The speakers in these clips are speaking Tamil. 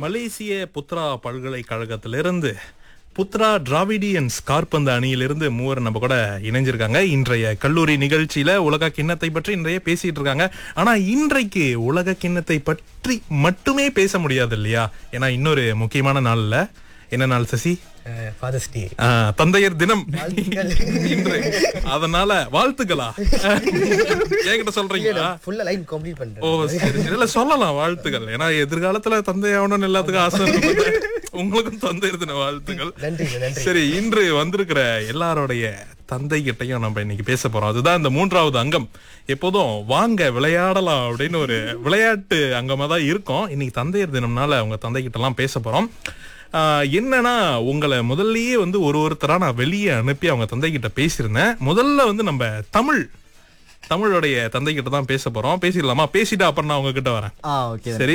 மலேசிய புத்ரா பல்கலைக்கழகத்திலிருந்து புத்ரா டிராவிடியன்ஸ் கார்பந்து அணியிலிருந்து மூவர் நம்ம கூட இணைஞ்சிருக்காங்க இன்றைய கல்லூரி நிகழ்ச்சியில உலக கிண்ணத்தை பற்றி இன்றைய பேசிட்டு இருக்காங்க ஆனா இன்றைக்கு உலக கிண்ணத்தை பற்றி மட்டுமே பேச முடியாது இல்லையா ஏன்னா இன்னொரு முக்கியமான நாள்ல என்ன நாள் சசி ஃபாதர்ஸ் டே ஆ, தந்தையர் தினம் இன்று அதனால வாழ்த்துக்களா என்கிட்ட சொல்றீங்களா ஃபுல்லா லைன் கம்ப்ளீட் ஓ பண்றேன் சரி சரி இல்ல சொல்லலாம் வாழ்த்துக்கள் ஏன்னா எதிர்காலத்துல தந்தை ஆகணும்னு எல்லாத்துக்கும் ஆசை இருக்கும் உங்களுக்கும் தந்தை இருந்த வாழ்த்துக்கள் நன்றி நன்றி சரி இன்று வந்திருக்கிற எல்லாருடைய தந்தை கிட்டையும் நம்ம இன்னைக்கு பேச போறோம் அதுதான் இந்த மூன்றாவது அங்கம் எப்போதும் வாங்க விளையாடலாம் அப்படின்னு ஒரு விளையாட்டு அங்கமா தான் இருக்கும் இன்னைக்கு தந்தையர் தினம்னால உங்க தந்தை கிட்ட எல்லாம் பேச போறோம் ஆஹ் என்னன்னா உங்களை முதல்லயே வந்து ஒரு ஒருத்தரா நான் வெளியே அனுப்பி அவங்க தந்தை கிட்ட பேசியிருந்தேன் முதல்ல வந்து நம்ம தமிழ் தமிழுடைய தந்தை கிட்ட தான் பேச போறோம் பேசிடலாமா பேசிட்டு அப்புறம் நான் உங்ககிட்ட வரேன் ஆ ஓகே சரி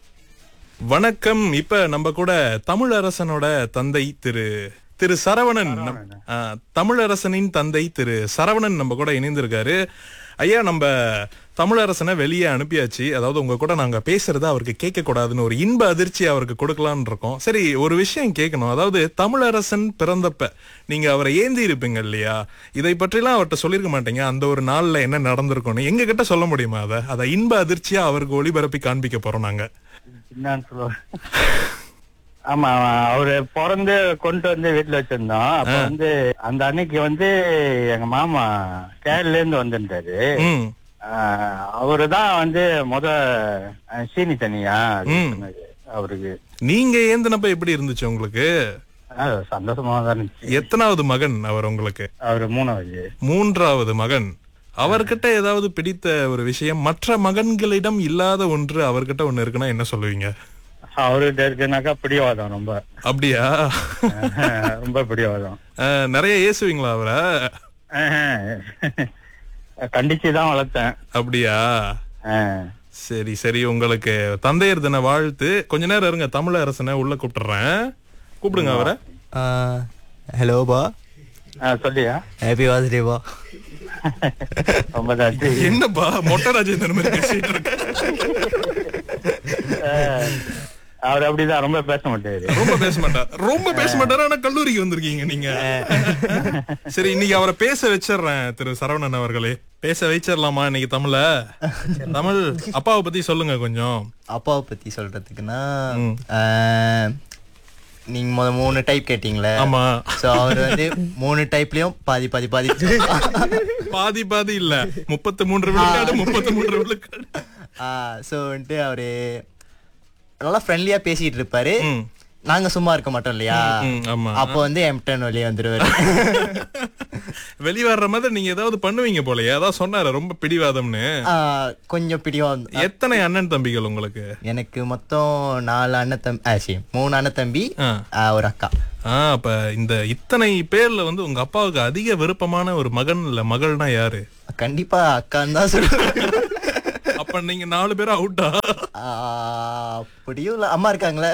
வணக்கம் இப்ப நம்ம கூட தமிழரசனோட தந்தை திரு திரு சரவணன் நம்- ஆ, தமிழரசனின் தந்தை திரு சரவணன் நம்ம கூட இணைந்திருக்காரு ஐயா நம்ம தமிழரசனை வெளியே அனுப்பியாச்சு அதாவது உங்க கூட நாங்க பேசுறது அவருக்கு கேட்க கூடாதுன்னு ஒரு இன்ப அதிர்ச்சி அவருக்கு கொடுக்கலாம்னு இருக்கோம் சரி ஒரு விஷயம் கேட்கணும் அதாவது தமிழரசன் பிறந்தப்ப நீங்க அவரை ஏந்தி இருப்பீங்க இல்லையா இதை பற்றிலாம் அவர்கிட்ட சொல்லிருக்க மாட்டீங்க அந்த ஒரு நாள்ல என்ன நடந்திருக்கும்னு எங்க கிட்ட சொல்ல முடியுமா அதை அதை இன்ப அதிர்ச்சியா அவருக்கு ஒளிபரப்பி காண்பிக்க போறோம் நாங்க என்னன்னு சொல்லுவாரு ஆமா அவரு பிறந்து கொண்டு வந்து வீட்டுல வச்சிருந்தோம் அப்ப வந்து அந்த அன்னைக்கு வந்து எங்க மாமா கேரள இருந்து வந்திருந்தாரு ம் அவரு தான் வந்து முத அஹ், சீனி தனியா ம். சொன்னாரு அவருக்கு நீங்க ஏந்தினப்ப எப்படி இருந்துச்சு உங்களுக்கு அஹ், சந்தோஷமா தான் இருந்துச்சு எத்தனாவது மகன் அவர் உங்களுக்கு அவரு மூணாவது மூன்றாவது மகன் அவர்கிட்ட ஏதாவது பிடித்த ஒரு விஷயம் மற்ற மகன்களிடம் இல்லாத ஒன்று அவர்கிட்ட ஒண்ணு இருக்குன்னா என்ன சொல்லுவீங்க அவர்கிட்ட இருக்குனாக்கா பிடிவாதம் ரொம்ப அப்படியா அஹ், ரொம்ப பிடிவாதம் அஹ், நிறைய ஏசுவீங்களா அவரை அஹ், கண்டிச்சுதான் வளர்த்தேன் அப்படியா அஹ். சரி சரி உங்களுக்கு தந்தையர் தின வாழ்த்து கொஞ்ச நேரம் இருங்க தமிழரசனை உள்ள கூப்பிட்டுறேன் கூப்பிடுங்க அவரை ஹலோ பா அஹ், சொல்லியா ஹாப்பி பர்த்டே பா ரொம்ப நன்றி என்னப்பா மொட்டை ராஜேந்திரன் மாதிரி பேசிட்டு இருக்க அஹ், அவர் அப்படிதான் ரொம்ப பேச மாட்டாரு ரொம்ப பேச மாட்டார் ரொம்ப பேச மாட்டாரு ஆனா கல்லூரிக்கு வந்திருக்கீங்க நீங்க சரி இன்னைக்கு அவரை பேச வச்சிடுறேன் திரு சரவணன் அவர்களே பேச வச்சிடலாமா இன்னைக்கு தமிழ தமிழ் அப்பாவை பத்தி சொல்லுங்க கொஞ்சம் அப்பாவை பத்தி சொல்றதுக்குன்னா ம். ஆ, நீங்க முத மூணு டைப் கேட்டீங்களே ஆமா சோ அவர் வந்து மூணு டைப்லயும் பாதி பாதி பாதி பாதி பாதி இல்ல முப்பத்தி மூன்று விழுக்காடு முப்பத்தி மூன்று விழுக்காடு சோ வந்துட்டு அவரு நல்லா ஃப்ரெண்ட்லியா பேசிட்டு இருப்பாரு ம். நாங்க சும்மா இருக்க மாட்டோம் இல்லையா ம், ஆமா அப்போ வந்து எம்டன் வெளியே வந்துருவாரு வெளிய வர்ற மாதிரி நீங்க ஏதாவது பண்ணுவீங்க போலயே அதான் சொன்னாரு ரொம்ப பிடிவாதம்னு ஆ, கொஞ்சம் பிடிவாதம் எத்தனை அண்ணன் தம்பிகள் உங்களுக்கு எனக்கு மொத்தம் நாலு அண்ணன் தம்பி ஆ, சரி, மூணு அண்ணன் தம்பி ஆ. ஆ, ஒரு அக்கா ஆ அப்ப இந்த இத்தனை பேர்ல வந்து உங்க அப்பாவுக்கு அதிக விருப்பமான ஒரு மகன் இல்ல மகள்னா யாரு கண்டிப்பா அக்கான்னு தான் சொல்லுவேன் அப்ப நீங்க நாலு பேரும் அவுட்டா ஆ, அப்படியும் இல்ல அம்மா இருக்காங்களே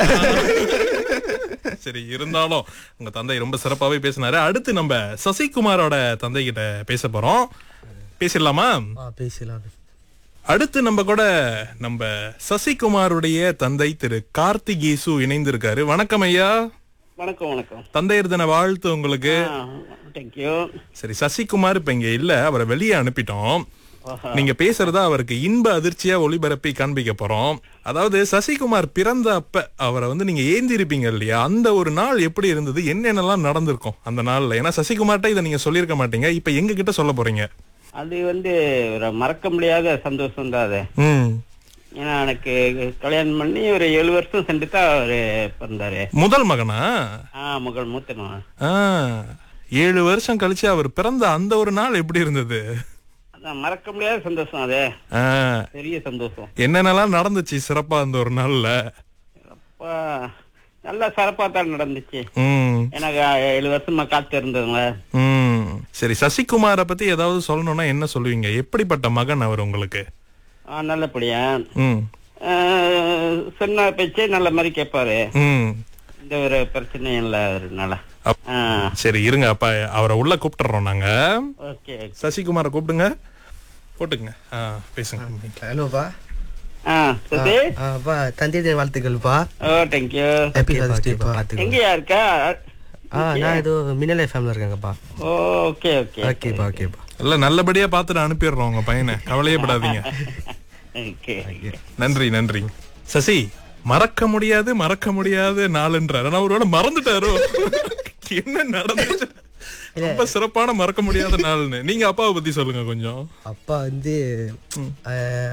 சரி இருந்தாலும் உங்க தந்தை ரொம்ப சிறப்பாவே பேசினாரு அடுத்து நம்ம சசிகுமாரோட தந்தை கிட்ட பேச போறோம் பேசிடலாமா ஆ பேசலாம் அடுத்து நம்ம கூட நம்ம சசிகுமாருடைய தந்தை திரு கார்த்திகேசு இணைந்திருக்காரு வணக்கம் ஐயா வணக்கம் வணக்கம் தந்தையர் தின வாழ்த்து உங்களுக்கு தேங்க்யூ சரி சசிகுமார் இப்ப இங்க இல்ல அவரை வெளியே அனுப்பிட்டோம் நீங்க பேசுறதா அவருக்கு இன்ப அதிர்ச்சியா ஒளிபரப்பி காண்பிக்க போறோம் அதாவது சசிகுமார் பிறந்த அப்ப அவரை வந்து நீங்க ஏந்தி இருப்பீங்க இல்லையா அந்த ஒரு நாள் எப்படி இருந்தது என்னென்னலாம் நடந்திருக்கும் அந்த நாள்ல ஏன்னா சசிகுமார்ட்ட இதை நீங்க சொல்லியிருக்க மாட்டீங்க இப்ப எங்க கிட்ட சொல்ல போறீங்க அது வந்து ஒரு மறக்க முடியாத சந்தோஷம் தான் அது ம் ஏன்னா எனக்கு கல்யாணம் பண்ணி ஒரு ஏழு வருஷம் சென்று தான் அவரு பிறந்தாரு முதல் மகனா ஆ முகல் மூத்த மகன் ஆ, ஏழு வருஷம் கழிச்சு அவர் பிறந்த அந்த ஒரு நாள் எப்படி இருந்தது அதான் மறக்க முடியாத சந்தோஷம் அது ஆ, பெரிய சந்தோஷம் என்னென்னலாம் நடந்துச்சு சிறப்பா அந்த ஒரு நாள்ல அப்பா நல்லா சிறப்பா தான் நடந்துச்சு ம் எனக்கு ஏழு வருஷமா காத்து இருந்ததுங்க ம் சரி சசிகுமாரை பத்தி ஏதாவது சொல்லணும்னா என்ன சொல்லுவீங்க எப்படிப்பட்ட மகன் அவர் உங்களுக்கு ஆ, நல்லபடியா ம் ஆ, சொன்ன பேச்சே நல்ல மாதிரி கேட்பாரு ம் இந்த ஒரு பிரச்சனையும் இல்லை அவருனால அப்- ஆ சரி இருங்க அப்ப அவரை உள்ள கூப்பிட்டுறோம் நாங்க ஓகே சசிகுமாரை கூப்பிடுங்க போட்டுங்க ஆ பேசுங்க ஹலோப்பா ஆ சசி ஆ, அப்பா தந்தை தின வாழ்த்துக்கள்ப்பா ஓ தேங்க்யூ ஹாப்பி ஃபாதர்ஸ் டேப்பா எங்கயா இருக்கா ஆ நான் ஏதோ மின்னல் எஃப்எம்ல இருக்கேங்கப்பா ஓ ஓகே ஓகே ஓகேப்பா ஓகேப்பா இல்ல நல்லபடியா பார்த்துட்டு அனுப்பிடுறோம் உங்க பையனை கவலையே படாதீங்க ஓகே நன்றி நன்றி சசி மறக்க முடியாது மறக்க முடியாது நாளுன்றார் ஆனா ஒருவேளை மறந்துட்டாரோ என்ன நடந்துச்சு ரொம்ப சிறப்பான மறக்க முடியாத நாள்னு நீங்க அப்பாவை பத்தி சொல்லுங்க கொஞ்சம் அப்பா வந்து ஆ,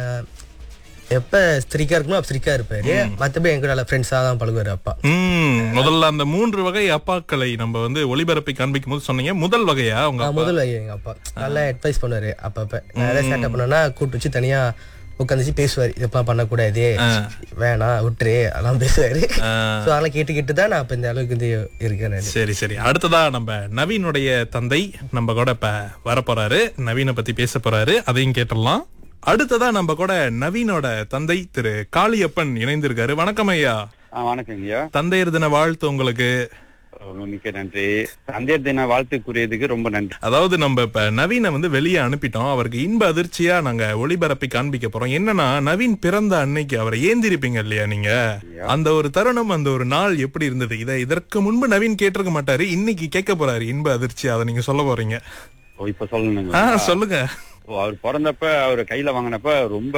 எப்ப ஸ்திரிக்கா இருக்கணும் அப்ப ஸ்திரிக்கா இருப்பாரு மத்தபடி எங்க நல்ல ஃப்ரெண்ட்ஸா தான் பழகுவாரு அப்பா ம் முதல்ல அந்த மூன்று வகை அப்பாக்களை நம்ம வந்து ஒளிபரப்பி காண்பிக்கும் போது சொன்னீங்க முதல் வகையா உங்க ஆ, அப்பா முதல் வகை எங்க அப்பா நல்லா அட்வைஸ் பண்ணுவாரு அப்பப்ப நான் ஏதாவது சேட்டை பண்ணனா கூப்பிட்டு வச்சு தனியா உட்காந்துச்சு பேசுவாரு இதெல்லாம் பண்ணக்கூடாது வேணாம் விட்டுரு அதெல்லாம் பேசுவாரு ஸோ அதெல்லாம் கேட்டு கேட்டு தான் நான் இப்ப இந்த அளவுக்கு வந்து இருக்கேன் நானு. சரி சரி அடுத்ததா நம்ம நவீனுடைய தந்தை நம்ம கூட இப்ப வரப்போறாரு நவீனை பத்தி பேச போறாரு அதையும் கேட்டுடலாம் அடுத்ததா நம்ம கூட நவீனோட தந்தை திரு காளியப்பன் இணைந்திருக்காரு வணக்கம் ஐயா ஆ வணக்கங்க ஐயா தந்தையர் தின வாழ்த்து உங்களுக்கு மிக்க நன்றி தந்தையர் தின வாழ்த்துக்குரியதுக்கு ரொம்ப நன்றி அதாவது நம்ம இப்ப நவீனை வந்து வெளியே அனுப்பிட்டோம் அவருக்கு இன்ப அதிர்ச்சியா நாங்க ஒளிபரப்பி காண்பிக்க போறோம் என்னன்னா நவீன் பிறந்த அன்னைக்கு அவரை ஏந்திருப்பீங்க இல்லையா நீங்க அந்த ஒரு தருணம் அந்த ஒரு நாள் எப்படி இருந்தது இதை இதற்கு முன்பு நவீன் கேட்டிருக்க மாட்டாரு இன்னைக்கு கேட்க போறாரு இன்ப அதிர்ச்சி அதை நீங்க சொல்ல போறீங்க ஓ இப்ப சொல்லணுங்க ஆ சொல்லுங்க ஓ, அவர் பிறந்தப்ப அவர் கையில வாங்கினப்ப ரொம்ப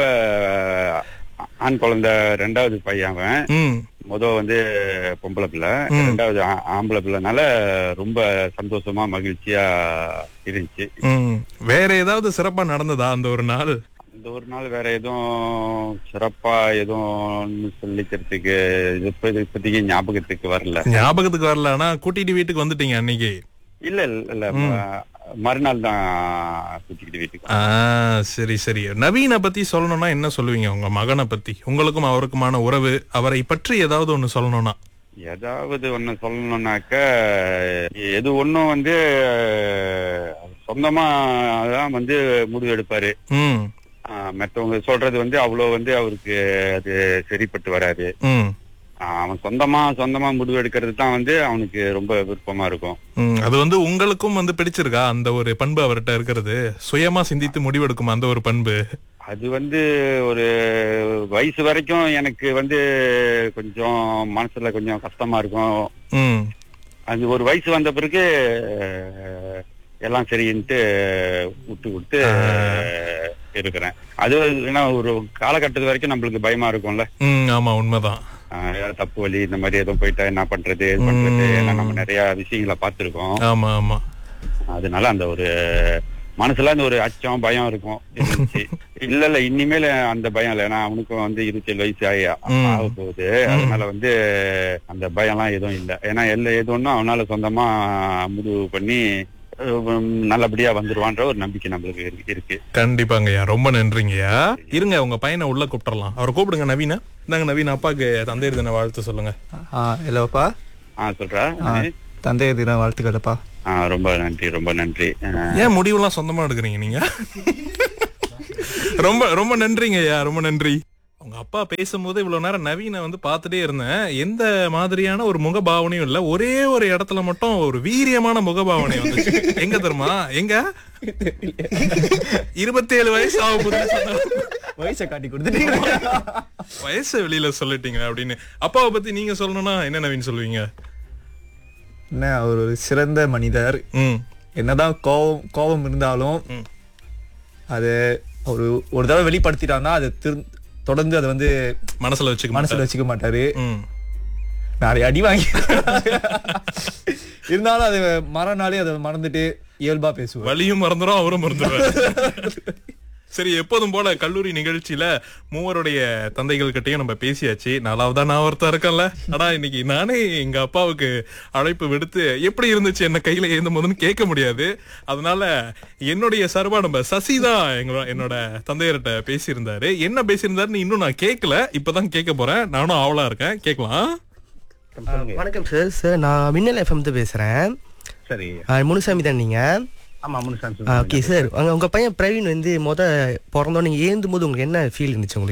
ஆ- ஆண் குழந்தை ரெண்டாவது பையன் அவன் ம் முத வந்து பொம்பளை பிள்ளை ரெண்டாவது ஆ- ஆம்பளை பிள்ளைனால ரொம்ப சந்தோஷமா மகிழ்ச்சியா இருந்துச்சு ம் வேற ஏதாவது சிறப்பா நடந்ததா அந்த ஒரு நாள் இந்த ஒரு நாள் வேற எதுவும் சிறப்பா எதுவும் சொல்லிக்கிறதுக்கு இப்ப இப்போதைக்கு ஞாபகத்துக்கு வரல ஞாபகத்துக்கு வரல ஆனா கூட்டிட்டு வீட்டுக்கு வந்துட்டீங்க அன்னைக்கு இல்ல இல்ல இல்ல ம- மறுநாள் தான் கூட்டிக்கிட்டு வீட்டுக்கு ஆ சரி சரி நவீனை பத்தி சொல்லணும்னா என்ன சொல்லுவீங்க உங்க மகனை பத்தி உங்களுக்கும் அவருக்குமான உறவு அவரை பற்றி ஏதாவது ஒண்ணு சொல்லணும்னா ஏதாவது ஒண்ணு சொல்லணும்னாக்க எது ஒண்ணும் வந்து அஹ், சொந்தமா தான் வந்து முடிவு எடுப்பாரு ம் ஆஹ், மத்தவங்க சொல்றது வந்து அவ்வளவு வந்து அவருக்கு அது சரிப்பட்டு வராது ம் ஆஹ், அவன் சொந்தமா சொந்தமா முடிவு எடுக்கிறது தான் வந்து அவனுக்கு ரொம்ப விருப்பமா இருக்கும் ம், அது வந்து உங்களுக்கும் வந்து பிடிச்சிருக்கா அந்த ஒரு பண்பு அவர்கிட்ட இருக்கிறது சுயமா சிந்தித்து முடிவெடுக்கும் அந்த ஒரு பண்பு அது வந்து ஒரு வயசு வரைக்கும் எனக்கு வந்து கொஞ்சம் மனசுல கொஞ்சம் கஷ்டமா இருக்கும் ம் அது ஒரு வயசு வந்த பிறகு அஹ், எல்லாம் சரின்ட்டு விட்டு கொடுத்து அஹ், இருக்கிறேன் அது ஏன்னா ஒரு காலகட்டத்து வரைக்கும் நம்மளுக்கு பயமா இருக்கும்ல ம் ஆமா உண்மைதான் அஹ், ஏதாவது தப்பு வழி இந்த மாதிரி எதுவும் போயிட்டா என்ன பண்றது இது பண்றது ஏன்னா நம்ம நிறைய விஷயங்களை பார்த்திருக்கோம் ஆமா ஆமா அதனால அந்த ஒரு மனசுல அந்த ஒரு அச்சம் பயம் இருக்கும் இருந்துச்சு இல்ல இல்ல இனிமேல் அந்த பயம் இல்ல ஏன்னா அவனுக்கும் வந்து இருபத்தேழு வயசு ஆகி ம். ஆக போகுது அதனால வந்து அந்த பயம்லாம் எதுவும் இல்ல ஏன்னா எல்லா எது ஒண்ணும் அவனால சொந்தமா முடிவு பண்ணி உம், நல்லபடியா வந்துருவான்ற ஒரு நம்பிக்கை நம்மளுக்கு இருக்கு- இருக்கு கண்டிப்பாங்கய்யா ரொம்ப நன்றிங்கய்யா இருங்க உங்க பையனை உள்ள கூப்பிட்டுறலாம் அவரை கூப்பிடுங்க நவீனா இந்தாங்க நவீன் அப்பாக்கு தந்தையர் தின வாழ்த்து சொல்லுங்க ஆ ஹலோப்பா ஆ சொல்றா ஆ தந்தையர் தின வாழ்த்துக்கள்ப்பா ஆ ரொம்ப நன்றி ரொம்ப நன்றி அஹ், ஏன் முடிவெல்லாம் சொந்தமா எடுக்கிறீங்க நீங்க ரொம்ப ரொம்ப நன்றிங்க ஐயா ரொம்ப நன்றி உங்க அப்பா பேசும்போது இவ்வளவு நேரம் நவீனை வந்து பார்த்துட்டே இருந்தேன் எந்த மாதிரியான ஒரு முகபாவனையும் இல்ல ஒரே ஒரு இடத்துல மட்டும் ஒரு வீரியமான முகபாவனை வந்துச்சு எங்க தெரியுமா எங்க இருபத்தேழு வயசு ஆக போகுதுன்னு சொன்னாரு. வயசை காட்டி கொடுத்துட்டீங்க வயசு வெளியில சொல்லிட்டீங்க அப்படின்னு அப்பாவை பத்தி நீங்க சொல்லணும்னா என்ன நவீன் சொல்லுவீங்க என்ன அவர் ஒரு சிறந்த மனிதர் ம் என்னதான் கோபம் கோபம் இருந்தாலும் ம். அது ஒரு ஒரு தடவை வெளிப்படுத்திட்டாருன்னா அது திரு தொடர்ந்து அதை வந்து மனசுல வச்சுக்க மனசுல வச்சுக்க மாட்டாரு ம் நிறைய அடி வாங்கி இருந்தாலும் அது மறநாளே அதை மறந்துட்டு இயல்பா பேசுவார் வலியும் மறந்துடும் அவரும் மறந்துடுவார் சரி எப்போதும் போல கல்லூரி நிகழ்ச்சியில மூவருடைய தந்தைகள் கிட்டயும் நம்ம பேசியாச்சு நாலாவதா நான் ஒருத்தன் இருக்கேன்ல ஆனா இன்னைக்கு நானே எங்க அப்பாவுக்கு அழைப்பு விடுத்து எப்படி இருந்துச்சு என்ன கையில ஏந்தும் போதுன்னு கேட்க முடியாது அதனால என்னுடைய சார்பா நம்ம சசி தான் எங்களோட என்னோட தந்தையர்கிட்ட பேசியிருந்தாரு என்ன பேசியிருந்தாருன்னு இன்னும் நான் கேட்கல இப்பதான் கேட்க போறேன் நானும் ஆவலா இருக்கேன் கேட்கலாம் வணக்கம் சார் சார் நான் மின்னல் எஃப்எம் தான் பேசுறேன் சரி ஆ, முனுசாமி தான் நீங்க ஆமா முனுசாமி ஓகே சார் உங்க உங்க பையன் பிரவீன் வந்து முத பிறந்தோம் நீங்க ஏந்தும் போது உங்களுக்கு என்ன ஃபீல் இருந்துச்சு உங்களுக்கு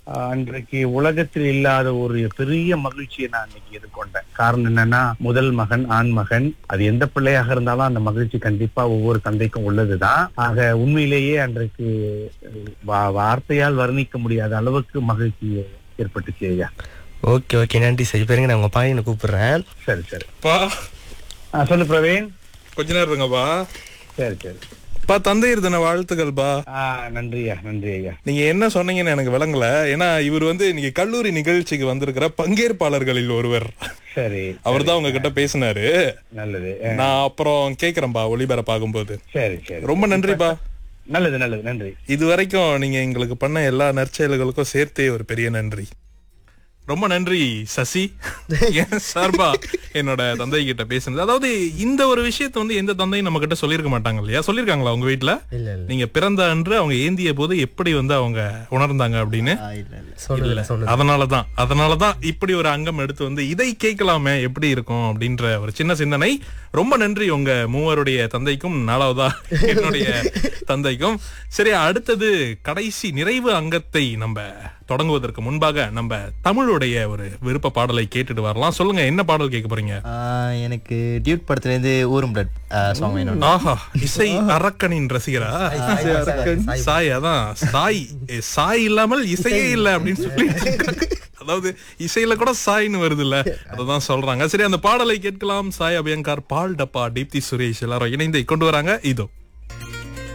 ஆஹ், அன்றைக்கு உலகத்தில் இல்லாத ஒரு பெரிய மகிழ்ச்சியை நான் இன்னைக்கு எதிர்கொண்டேன் காரணம் என்னன்னா முதல் மகன் ஆண் மகன் அது எந்த பிள்ளையாக இருந்தாலும் அந்த மகிழ்ச்சி கண்டிப்பா ஒவ்வொரு தந்தைக்கும் உள்ளதுதான் ஆக உண்மையிலேயே அன்றைக்கு அஹ், வா- வார்த்தையால் வர்ணிக்க முடியாத அளவுக்கு மகிழ்ச்சி ஏற்பட்டுச்சு ஐயா ஓகே ஓகே நன்றி சார் இப்போ இருங்க நான் உங்க பையனை கூப்பிடுறேன் சரி சரி பா ஆ, சொல்லு பிரவீன் கொஞ்ச நேரம் இருங்கப்பா சரி சரி பா தந்தையர் தின வாழ்த்துக்கள் பா ஆ நன்றி ஐயா நன்றி ஐயா நீங்க என்ன சொன்னீங்கன்னு எனக்கு விளங்கல ஏன்னா இவர் வந்து இன்னைக்கு கல்லூரி நிகழ்ச்சிக்கு வந்திருக்கிற பங்கேற்பாளர்களில் ஒருவர் சரி அவர் தான் உங்ககிட்ட பேசினாரு நல்லது ஆ, நான் அப்புறம் கேக்குறேன்பா ஒளிபரப்பாகும்போது சரி சரி ரொம்ப நன்றிப்பா நல்லது நல்லது நன்றி இது வரைக்கும் நீங்க எங்களுக்கு பண்ண எல்லா நற்செயல்களுக்கும் சேர்த்தே ஒரு பெரிய நன்றி ரொம்ப நன்றி சசி என் சார்பா என்னோட தந்தை கிட்ட பேசுனது அதாவது இந்த ஒரு விஷயத்தை வந்து எந்த தந்தையும் நம்ம கிட்ட சொல்லியிருக்க மாட்டாங்க இல்லையா சொல்லியிருக்காங்களா உங்க வீட்ல இல்ல இல்ல நீங்க பிறந்த அன்று அவங்க ஏந்திய போது எப்படி வந்து அவங்க உணர்ந்தாங்க அப்படின்னு ஆ, இல்ல இல்ல சொன்னதில்ல சொன்னது அதனாலதான் அதனாலதான் இப்படி ஒரு அங்கம் எடுத்து வந்து இதை கேட்கலாமே எப்படி இருக்கும் அப்படின்ற ஒரு சின்ன சிந்தனை ரொம்ப நன்றி உங்க மூவருடைய தந்தைக்கும் நாலாவதா என்னுடைய தந்தைக்கும் சரி அடுத்தது கடைசி நிறைவு அங்கத்தை நம்ம தொடங்குவதற்கு முன்பாக நம்ம தமிழுடைய ஒரு விருப்ப பாடலை கேட்டுட்டு வரலாம் சொல்லுங்க என்ன பாடல் கேட்க போறீங்க ஆ, எனக்கு டியூட் படத்துல இருந்து ஊரும் பிளட் சாங் வேணும் ஆஹா இசை அரக்கனின் ரசிகரா சாய் அதான் சாய் ஏ, சாய் இல்லாமல் இசையே இல்ல அப்படின்னு சொல்லிட்டு இருக்காங்க. அதாவது இசையில கூட சாய்னு வருது இல்ல அததான் சொல்றாங்க சரி அந்த பாடலை கேட்கலாம் சாய் அபியங்கார் பால் டப்பா தீப்தி சுரேஷ் எல்லாரும் இணைந்து கொண்டு வராங்க இதோ